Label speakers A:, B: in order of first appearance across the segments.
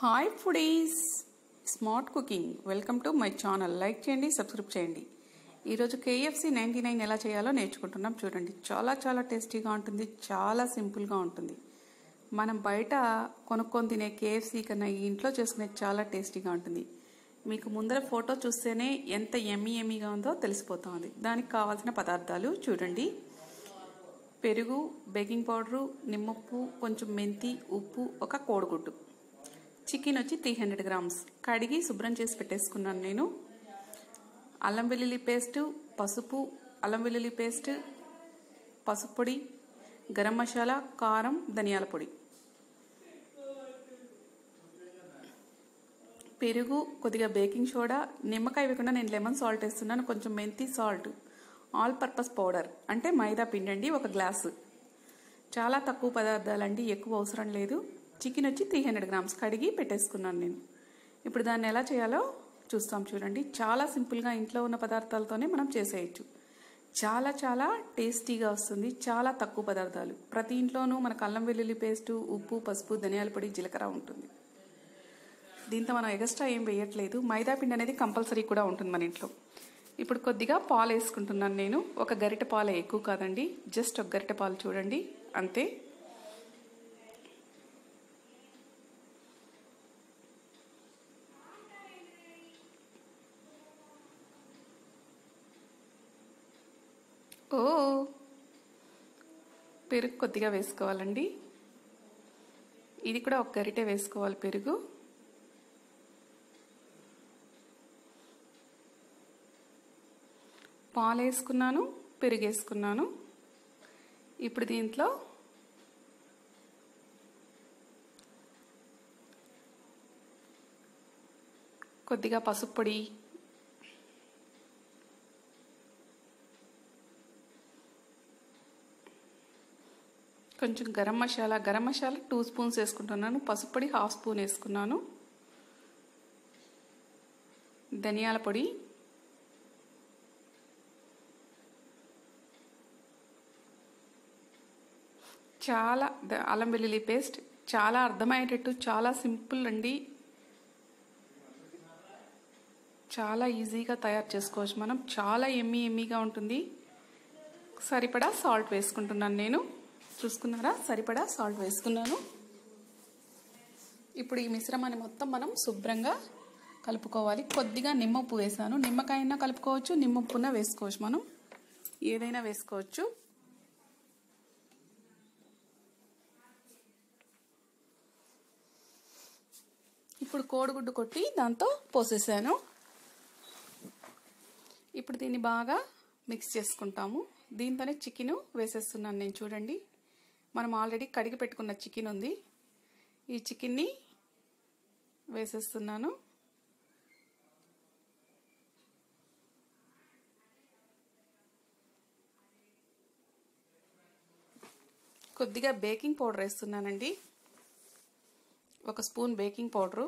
A: hi foodies smart cooking welcome to my channel like చేయండి subscribe చేయండి ఈరోజు KFC ninety nine ఎలా చేయాలో నేర్చుకుంటున్నాం చూడండి చాలా చాలా టేస్టీగా ఉంటుంది చాలా సింపుల్గా ఉంటుంది మనం బయట కొనుక్కొని తినే కేఎఫ్సి కన్నా ఈ ఇంట్లో చేసుకునేది చాలా టేస్టీగా ఉంటుంది మీకు ముందర ఫోటో చూస్తేనే ఎంత ఎమ్మీ ఎమ్మీగా ఉందో తెలిసిపోతుంది దానికి కావాల్సిన పదార్థాలు చూడండి పెరుగు బేకింగ్ పౌడరు నిమ్మప్పు కొంచెం మెంతి ఉప్పు ఒక కోడిగుడ్డు చికెన్ వచ్చి త్రీ హండ్రెడ్ గ్రామ్స్ కడిగి శుభ్రం చేసి పెట్టేసుకున్నాను నేను అల్లం వెల్లుల్లి పేస్ట్ పసుపు అల్లం వెల్లుల్లి పేస్ట్ పసుపు పొడి గరం మసాలా కారం ధనియాల పొడి పెరుగు కొద్దిగా బేకింగ్ సోడా నిమ్మకాయ వేయకుండా నేను లెమన్ సాల్ట్ వేస్తున్నాను కొంచెం మెంతి సాల్ట్ ఆల్ పర్పస్ పౌడర్ అంటే మైదా పిండి అండి ఒక గ్లాసు చాలా తక్కువ పదార్థాలండి ఎక్కువ అవసరం లేదు చికెన్ వచ్చి త్రీ హండ్రెడ్ గ్రామ్స్ కడిగి పెట్టేసుకున్నాను నేను ఇప్పుడు దాన్ని ఎలా చేయాలో చూస్తాం చూడండి చాలా సింపుల్గా ఇంట్లో ఉన్న పదార్థాలతోనే మనం చేసేయచ్చు చాలా చాలా టేస్టీగా వస్తుంది చాలా తక్కువ పదార్థాలు ప్రతి ఇంట్లోనూ మనకు అల్లం వెల్లుల్లి పేస్టు ఉప్పు పసుపు ధనియాల పొడి జీలకర్ర ఉంటుంది దీంతో మనం ఎక్స్ట్రా ఏం వేయట్లేదు మైదా పిండి అనేది కంపల్సరీ కూడా ఉంటుంది మన ఇంట్లో ఇప్పుడు కొద్దిగా పాలు వేసుకుంటున్నాను నేను ఒక గరిటె పాలు ఎక్కువ కాదండి జస్ట్ ఒక గరిటె పాలు చూడండి అంతే ఓ పెరుగు కొద్దిగా వేసుకోవాలండి ఇది కూడా ఒక గరిటె వేసుకోవాలి పెరుగు పాలు వేసుకున్నాను పెరుగు వేసుకున్నాను ఇప్పుడు దీంట్లో కొద్దిగా పసుపు పొడి కొంచెం గరం మసాలా గరం మసాలా టూ స్పూన్స్ వేసుకుంటున్నాను పసుపు పొడి హాఫ్ స్పూన్ వేసుకున్నాను ధనియాల పొడి చాలా అల్లం వెల్లుల్లి పేస్ట్ చాలా అర్థమయ్యేటట్టు చాలా సింపుల్ అండి చాలా ఈజీగా తయారు చేసుకోవచ్చు మనం చాలా ఎమ్మీ ఎమ్మీగా ఉంటుంది సరిపడా సాల్ట్ వేసుకుంటున్నాను నేను చూసుకున్నారా సరిపడా సాల్ట్ వేసుకున్నాను ఇప్పుడు ఈ మిశ్రమాన్ని మొత్తం మనం శుభ్రంగా కలుపుకోవాలి కొద్దిగా నిమ్మప్పు వేసాను నిమ్మకాయన కలుపుకోవచ్చు నిమ్మప్పున వేసుకోవచ్చు మనం ఏదైనా వేసుకోవచ్చు ఇప్పుడు కోడిగుడ్డు కొట్టి దాంతో పోసేసాను ఇప్పుడు దీన్ని బాగా మిక్స్ చేసుకుంటాము దీంతోనే చికెన్ వేసేస్తున్నాను నేను చూడండి మనం ఆల్రెడీ కడిగి పెట్టుకున్న చికెన్ ఉంది ఈ చికెన్ని వేసేస్తున్నాను కొద్దిగా బేకింగ్ పౌడర్ వేస్తున్నానండి ఒక స్పూన్ బేకింగ్ పౌడరు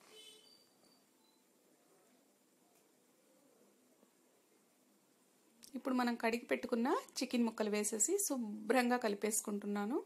A: ఇప్పుడు మనం కడిగి పెట్టుకున్న చికెన్ ముక్కలు వేసేసి శుభ్రంగా కలిపేసుకుంటున్నాను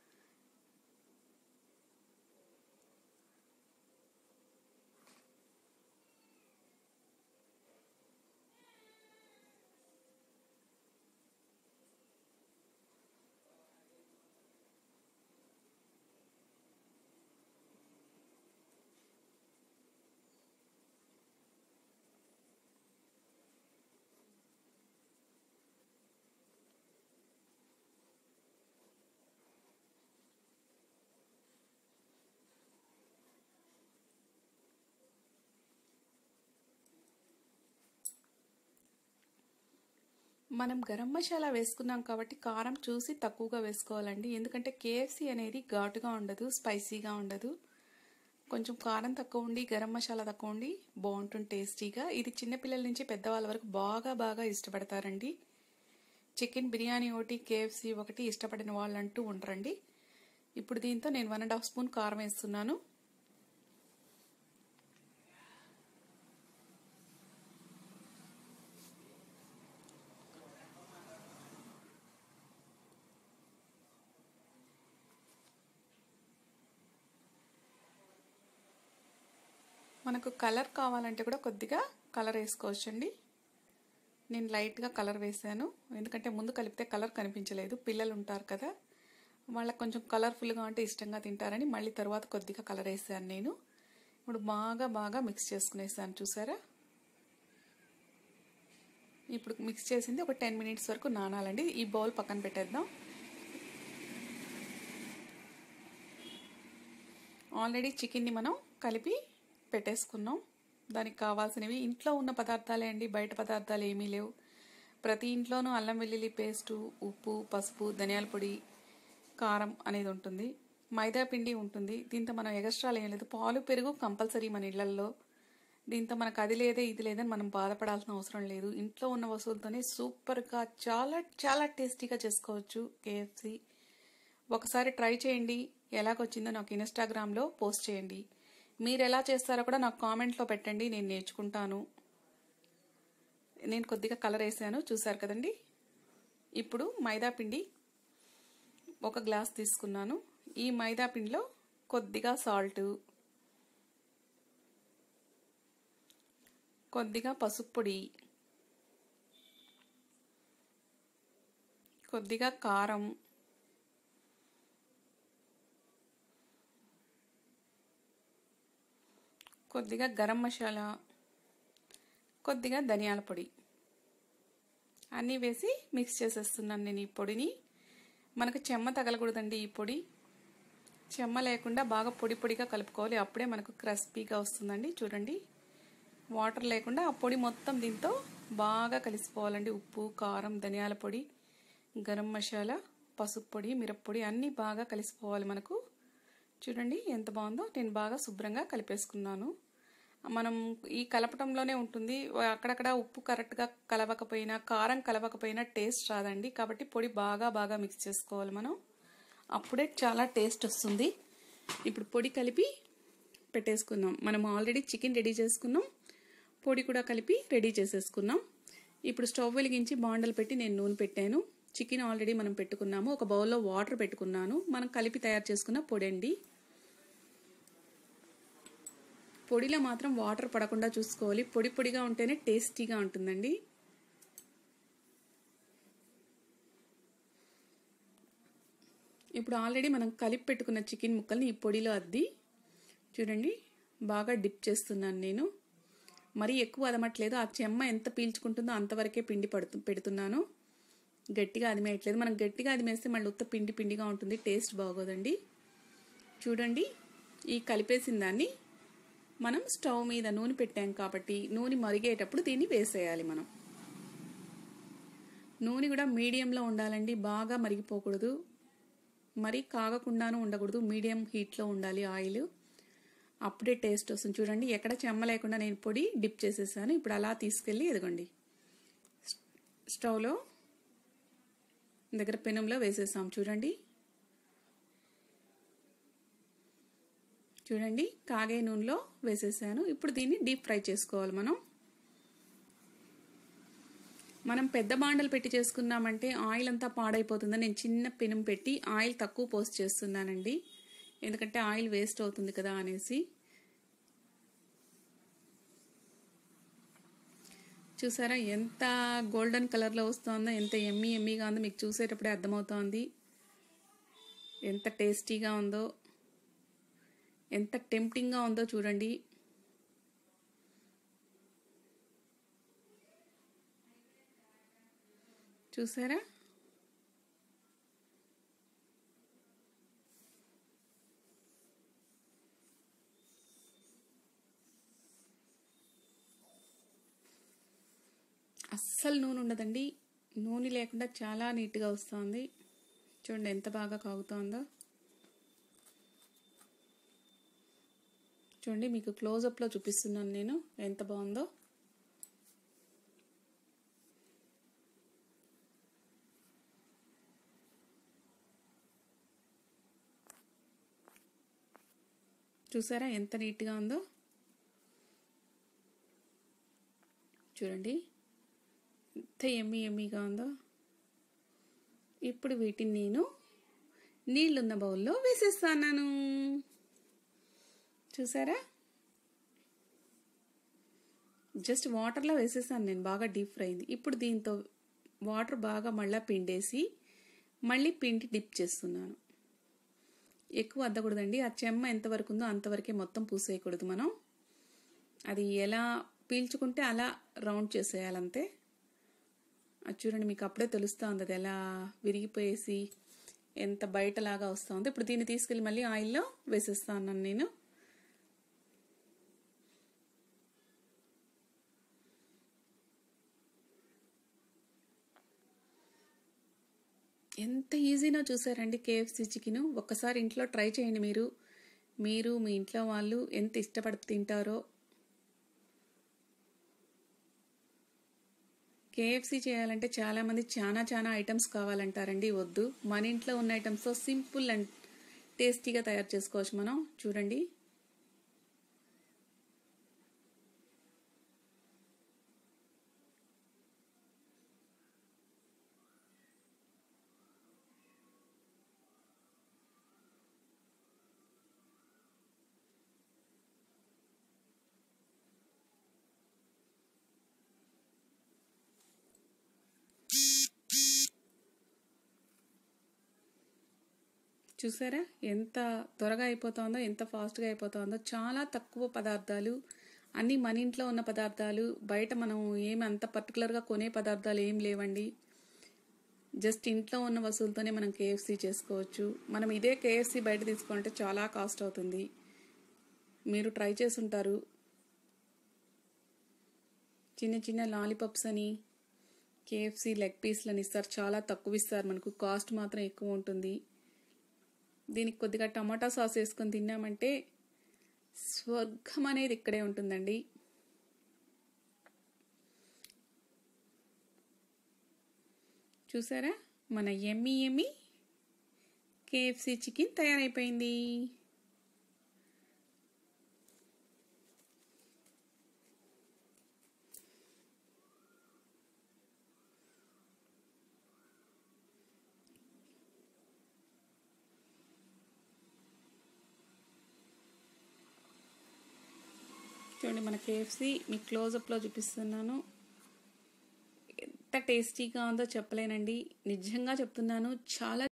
A: మనం గరం మసాలా వేసుకున్నాం కాబట్టి కారం చూసి తక్కువగా వేసుకోవాలండి ఎందుకంటే కేఎఫ్సి అనేది ఘాటుగా ఉండదు స్పైసీగా ఉండదు కొంచెం కారం తక్కువ ఉండి గరం మసాలా తక్కువ ఉండి బాగుంటుంది టేస్టీగా ఇది చిన్నపిల్లల నుంచి పెద్దవాళ్ళ వరకు బాగా బాగా ఇష్టపడతారండి చికెన్ బిర్యానీ ఒకటి కేఎఫ్సి ఒకటి ఇష్టపడిన వాళ్ళు అంటూ ఉండరండి ఇప్పుడు దీంతో నేను వన్ అండ్ హాఫ్ స్పూన్ కారం వేస్తున్నాను మనకు కలర్ కావాలంటే కూడా కొద్దిగా కలర్ వేసుకోవచ్చండి నేను లైట్గా కలర్ వేసాను ఎందుకంటే ముందు కలిపితే కలర్ కనిపించలేదు పిల్లలు ఉంటారు కదా వాళ్ళకి కొంచెం కలర్ఫుల్గా ఉంటే ఇష్టంగా తింటారని మళ్ళీ తర్వాత కొద్దిగా కలర్ వేసాను నేను ఇప్పుడు బాగా బాగా మిక్స్ చేసుకునేసాను చూసారా ఇప్పుడు మిక్స్ చేసింది ఒక టెన్ మినిట్స్ వరకు నానాలండి ఈ బౌల్ పక్కన పెట్టేద్దాం ఆల్రెడీ చికెన్ని మనం కలిపి పెట్టేసుకున్నాం దానికి కావాల్సినవి ఇంట్లో ఉన్న పదార్థాలే అండి బయట పదార్థాలు ఏమీ లేవు ప్రతి ఇంట్లోనూ అల్లం వెల్లుల్లి పేస్టు ఉప్పు పసుపు ధనియాల పొడి కారం అనేది ఉంటుంది మైదా పిండి ఉంటుంది దీంతో మనం ఎగస్ట్రాలు ఏం లేదు పాలు పెరుగు కంపల్సరీ మన ఇళ్లల్లో దీంతో మనకు అది లేదే ఇది లేదని మనం బాధపడాల్సిన అవసరం లేదు ఇంట్లో ఉన్న వస్తువులతోనే సూపర్గా చాలా చాలా టేస్టీగా చేసుకోవచ్చు కేఎఫ్సి ఒకసారి ట్రై చేయండి ఎలాగొచ్చిందో నాకు ఇన్స్టాగ్రామ్లో పోస్ట్ చేయండి మీరు ఎలా చేస్తారో కూడా నాకు కామెంట్లో పెట్టండి నేను నేర్చుకుంటాను నేను కొద్దిగా కలర్ వేసాను చూసారు కదండి ఇప్పుడు మైదా పిండి ఒక గ్లాస్ తీసుకున్నాను ఈ మైదా పిండిలో కొద్దిగా సాల్ట్ కొద్దిగా పసుపు పొడి కొద్దిగా కారం కొద్దిగా గరం మసాలా కొద్దిగా ధనియాల పొడి అన్నీ వేసి మిక్స్ చేసేస్తున్నాను నేను ఈ పొడిని మనకు చెమ్మ తగలకూడదండి ఈ పొడి చెమ్మ లేకుండా బాగా పొడి పొడిగా కలుపుకోవాలి అప్పుడే మనకు క్రస్పీగా వస్తుందండి చూడండి వాటర్ లేకుండా ఆ పొడి మొత్తం దీంతో బాగా కలిసిపోవాలండి ఉప్పు కారం ధనియాల పొడి గరం మసాలా పసుపు పొడి మిరప్పొడి అన్నీ బాగా కలిసిపోవాలి మనకు చూడండి ఎంత బాగుందో నేను బాగా శుభ్రంగా కలిపేసుకున్నాను మనం ఈ కలపటంలోనే ఉంటుంది అక్కడక్కడ ఉప్పు కరెక్ట్గా కలవకపోయినా కారం కలవకపోయినా టేస్ట్ రాదండి కాబట్టి పొడి బాగా బాగా మిక్స్ చేసుకోవాలి మనం అప్పుడే చాలా టేస్ట్ వస్తుంది ఇప్పుడు పొడి కలిపి పెట్టేసుకుందాం మనం ఆల్రెడీ చికెన్ రెడీ చేసుకున్నాం పొడి కూడా కలిపి రెడీ చేసేసుకున్నాం ఇప్పుడు స్టవ్ వెలిగించి బాండలు పెట్టి నేను నూనె పెట్టాను చికెన్ ఆల్రెడీ మనం పెట్టుకున్నాము ఒక బౌల్లో వాటర్ పెట్టుకున్నాను మనం కలిపి తయారు చేసుకున్న పొడి అండి పొడిలో మాత్రం వాటర్ పడకుండా చూసుకోవాలి పొడి పొడిగా ఉంటేనే టేస్టీగా ఉంటుందండి ఇప్పుడు ఆల్రెడీ మనం కలిపి పెట్టుకున్న చికెన్ ముక్కల్ని ఈ పొడిలో అద్ది చూడండి బాగా డిప్ చేస్తున్నాను నేను మరీ ఎక్కువ అదమట్లేదు ఆ చెమ్మ ఎంత పీల్చుకుంటుందో అంతవరకే పిండి పడుతు పెడుతున్నాను గట్టిగా అదిమేయట్లేదు మనం గట్టిగా అదిమేస్తే మళ్ళీ ఉత్త పిండి పిండిగా ఉంటుంది టేస్ట్ బాగోదండి చూడండి ఈ కలిపేసిన దాన్ని మనం స్టవ్ మీద నూనె పెట్టాం కాబట్టి నూనె మరిగేటప్పుడు దీన్ని వేసేయాలి మనం నూనె కూడా మీడియంలో ఉండాలండి బాగా మరిగిపోకూడదు మరీ కాగకుండాను ఉండకూడదు మీడియం హీట్లో ఉండాలి ఆయిల్ అప్పుడే టేస్ట్ వస్తుంది చూడండి ఎక్కడ చెమ్మ లేకుండా నేను పొడి డిప్ చేసేసాను ఇప్పుడు అలా తీసుకెళ్ళి ఎదగండి స్టవ్లో దగ్గర పెనంలో వేసేసాం చూడండి చూడండి కాగే నూనెలో వేసేసాను ఇప్పుడు దీన్ని డీప్ ఫ్రై చేసుకోవాలి మనం మనం పెద్ద బాండలు పెట్టి చేసుకున్నామంటే ఆయిల్ అంతా పాడైపోతుంది నేను చిన్న పెనం పెట్టి ఆయిల్ తక్కువ పోస్ట్ చేస్తున్నానండి ఎందుకంటే ఆయిల్ వేస్ట్ అవుతుంది కదా అనేసి చూసారా ఎంత గోల్డెన్ కలర్లో వస్తుందో ఎంత ఎమ్మీ ఎమ్మీగా ఉందో మీకు చూసేటప్పుడే అర్థమవుతోంది ఎంత టేస్టీగా ఉందో ఎంత టెంప్టింగ్గా ఉందో చూడండి చూసారా అస్సలు నూనె ఉండదండి నూనె లేకుండా చాలా నీట్గా వస్తుంది చూడండి ఎంత బాగా కాగుతోందో చూడండి మీకు క్లోజప్లో చూపిస్తున్నాను నేను ఎంత బాగుందో చూసారా ఎంత నీట్గా ఉందో చూడండి ఎంత ఎమ్మి ఎమ్మిగా ఉందో ఇప్పుడు వీటిని నేను నీళ్ళున్న బౌల్లో వేసేస్తాను చూసారా జస్ట్ వాటర్లో వేసేసాను నేను బాగా డీప్ ఫ్రై అయింది ఇప్పుడు దీంతో వాటర్ బాగా మళ్ళీ పిండేసి మళ్ళీ పిండి డిప్ చేస్తున్నాను ఎక్కువ అద్దకూడదండి ఆ చెమ్మ ఎంతవరకు ఉందో అంతవరకే మొత్తం పూసేయకూడదు మనం అది ఎలా పీల్చుకుంటే అలా రౌండ్ చేసేయాలంతే అది చూడండి మీకు అప్పుడే తెలుస్తూ ఉంది అది ఎలా విరిగిపోయేసి ఎంత బయటలాగా వస్తూ ఉంది ఇప్పుడు దీన్ని తీసుకెళ్ళి మళ్ళీ ఆయిల్లో వేసేస్తా ఉన్నాను నేను ఎంత ఈజీనో చూసారండి కేఎఫ్సి చికెన్ ఒక్కసారి ఇంట్లో ట్రై చేయండి మీరు మీరు మీ ఇంట్లో వాళ్ళు ఎంత ఇష్టపడి తింటారో కేఎఫ్సి చేయాలంటే చాలామంది చాలా చాలా ఐటమ్స్ కావాలంటారండి వద్దు మన ఇంట్లో ఉన్న ఐటమ్స్తో సింపుల్ అండ్ టేస్టీగా తయారు చేసుకోవచ్చు మనం చూడండి చూసారా ఎంత త్వరగా అయిపోతుందో ఎంత ఫాస్ట్గా అయిపోతుందో చాలా తక్కువ పదార్థాలు అన్నీ మన ఇంట్లో ఉన్న పదార్థాలు బయట మనం ఏమి అంత పర్టికులర్గా కొనే పదార్థాలు ఏం లేవండి జస్ట్ ఇంట్లో ఉన్న వస్తువులతోనే మనం కేఎఫ్సీ చేసుకోవచ్చు మనం ఇదే కేఎఫ్సీ బయట తీసుకుంటే చాలా కాస్ట్ అవుతుంది మీరు ట్రై చేసుంటారు చిన్న చిన్న లాలీపాప్స్ అని కేఎఫ్సీ లెగ్ పీస్లని ఇస్తారు చాలా తక్కువ ఇస్తారు మనకు కాస్ట్ మాత్రం ఎక్కువ ఉంటుంది దీనికి కొద్దిగా టమాటా సాస్ వేసుకొని తిన్నామంటే స్వర్గం అనేది ఇక్కడే ఉంటుందండి చూసారా మన ఎమ్మి ఎమ్మి కేఎఫ్సి చికెన్ తయారైపోయింది చూడండి మన కేఎఫ్సి మీకు క్లోజప్లో చూపిస్తున్నాను ఎంత టేస్టీగా ఉందో చెప్పలేనండి నిజంగా చెప్తున్నాను చాలా